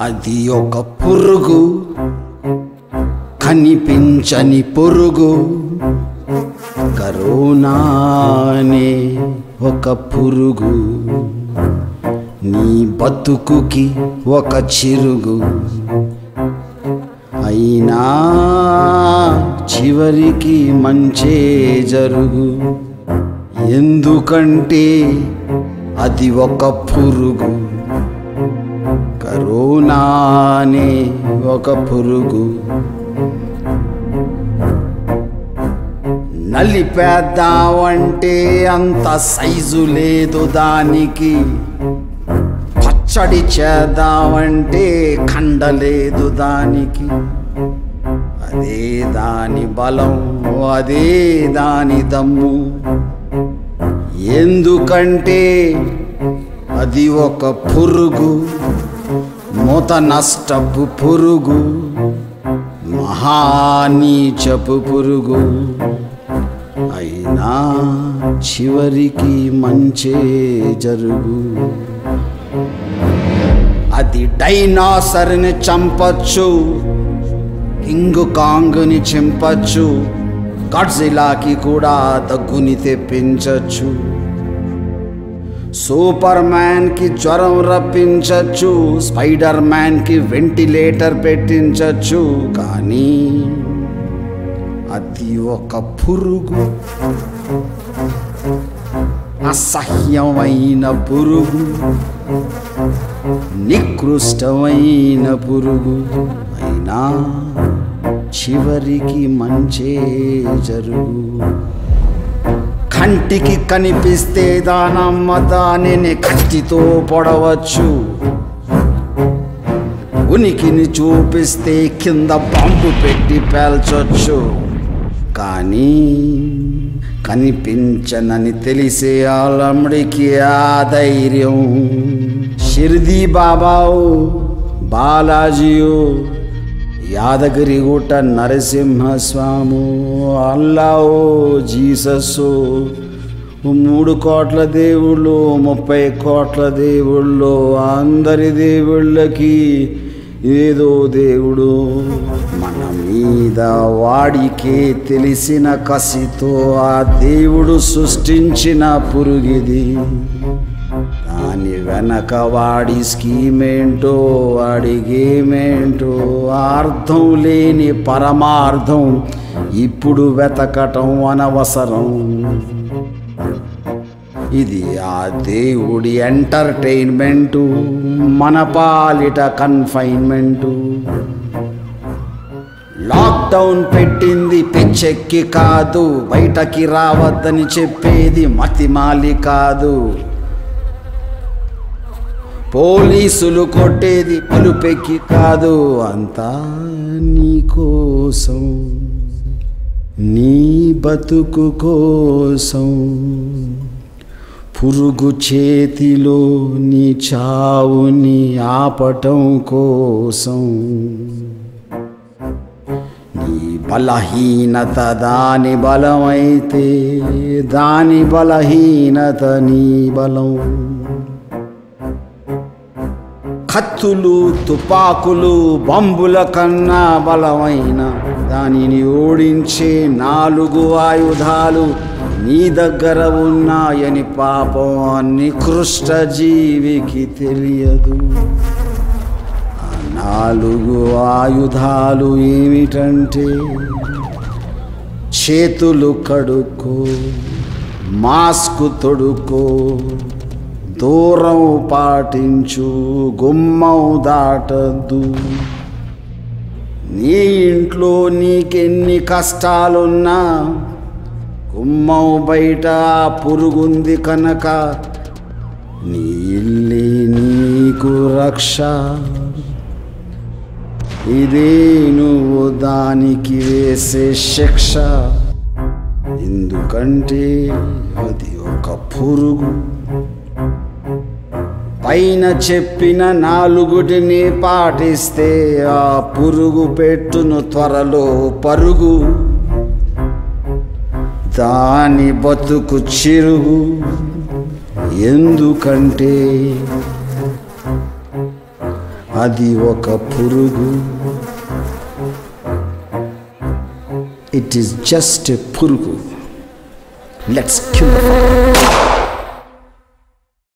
అది ఒక పురుగు కనిపించని పురుగు కరోనానే ఒక పురుగు నీ బతుకుకి ఒక చిరుగు అయినా చివరికి మంచే జరుగు ఎందుకంటే అది ఒక పురుగు కరోనానే ఒక పురుగు నలిపేద్దామంటే అంత సైజు లేదు దానికి పచ్చడి చేద్దామంటే కండలేదు దానికి అదే దాని బలం అదే దాని దమ్ము ఎందుకంటే అది ఒక పురుగు మూత నష్టపు పురుగు మహానీచపు పురుగు అయినా చివరికి మంచే జరుగు అది డైనాసర్ని చంపచ్చు కింగ్ కాంగ్ని చింపచ్చు గడ్జిలాకి కూడా దగ్గుని తెప్పించచ్చు సూపర్ మ్యాన్ కి జ్వరం రప్పించచ్చు స్పైడర్ మ్యాన్ కి వెంటిలేటర్ పెట్టించచ్చు కానీ అది ఒక పురుగు అసహ్యమైన పురుగు నికృష్టమైన పురుగు అయినా చివరికి మంచే జరుగు కంటికి కనిపిస్తే దానమ్మ దానిని కత్తితో పొడవచ్చు ఉనికిని చూపిస్తే కింద బాంబు పెట్టి పేల్చొచ్చు కానీ కనిపించనని తెలిసే ఆలముడికి ఆ ధైర్యం షిర్దీ బాబావు బాలాజీయో యాదగిరిగుట్ట నరసింహస్వాము అల్లావో జీసస్సు మూడు కోట్ల దేవుళ్ళు ముప్పై కోట్ల దేవుళ్ళు అందరి దేవుళ్ళకి ఏదో దేవుడు మన మీద వాడికే తెలిసిన కసితో ఆ దేవుడు సృష్టించిన పురుగిది దాని వెనక వాడి స్కీమేంటో వాడి గేమేంటో అర్థం లేని పరమార్థం ఇప్పుడు వెతకటం అనవసరం ఇది ఆ దేవుడి ఎంటర్టైన్మెంటు మన పాలిట కన్ఫైన్మెంటు లాక్డౌన్ పెట్టింది పిచ్చెక్కి కాదు బయటకి రావద్దని చెప్పేది మతిమాలి కాదు పోలీసులు కొట్టేది పలుపెక్కి కాదు అంతా నీ కోసం నీ బతుకు కోసం పురుగు చేతిలో నీ చావుని ఆపటం కోసం నీ బలహీనత దాని బలమైతే దాని బలహీనత నీ బలం కత్తులు తుపాకులు బంబుల కన్నా బలమైన దానిని ఓడించే నాలుగు ఆయుధాలు నీ దగ్గర ఉన్నాయని పాపం ఆ నికృష్ట జీవికి తెలియదు ఆ నాలుగు ఆయుధాలు ఏమిటంటే చేతులు కడుక్కో మాస్క్ తొడుక్కో దూరం పాటించు గుమ్మం దాటద్దు నీ ఇంట్లో నీకెన్ని కష్టాలున్నా గుమ్మం బయట ఆ పురుగుంది కనుక నీ ఇల్లే నీకు రక్ష ఇదే నువ్వు దానికి వేసే శిక్ష ఎందుకంటే అది ఒక పురుగు పైన చెప్పిన నాలుగుటిని పాటిస్తే ఆ పురుగు పెట్టును త్వరలో పరుగు దాని బతుకు చిరుగు ఎందుకంటే అది ఒక పురుగు ఇట్ ఈస్ జస్ట్ పురుగు లెట్స్ కిల్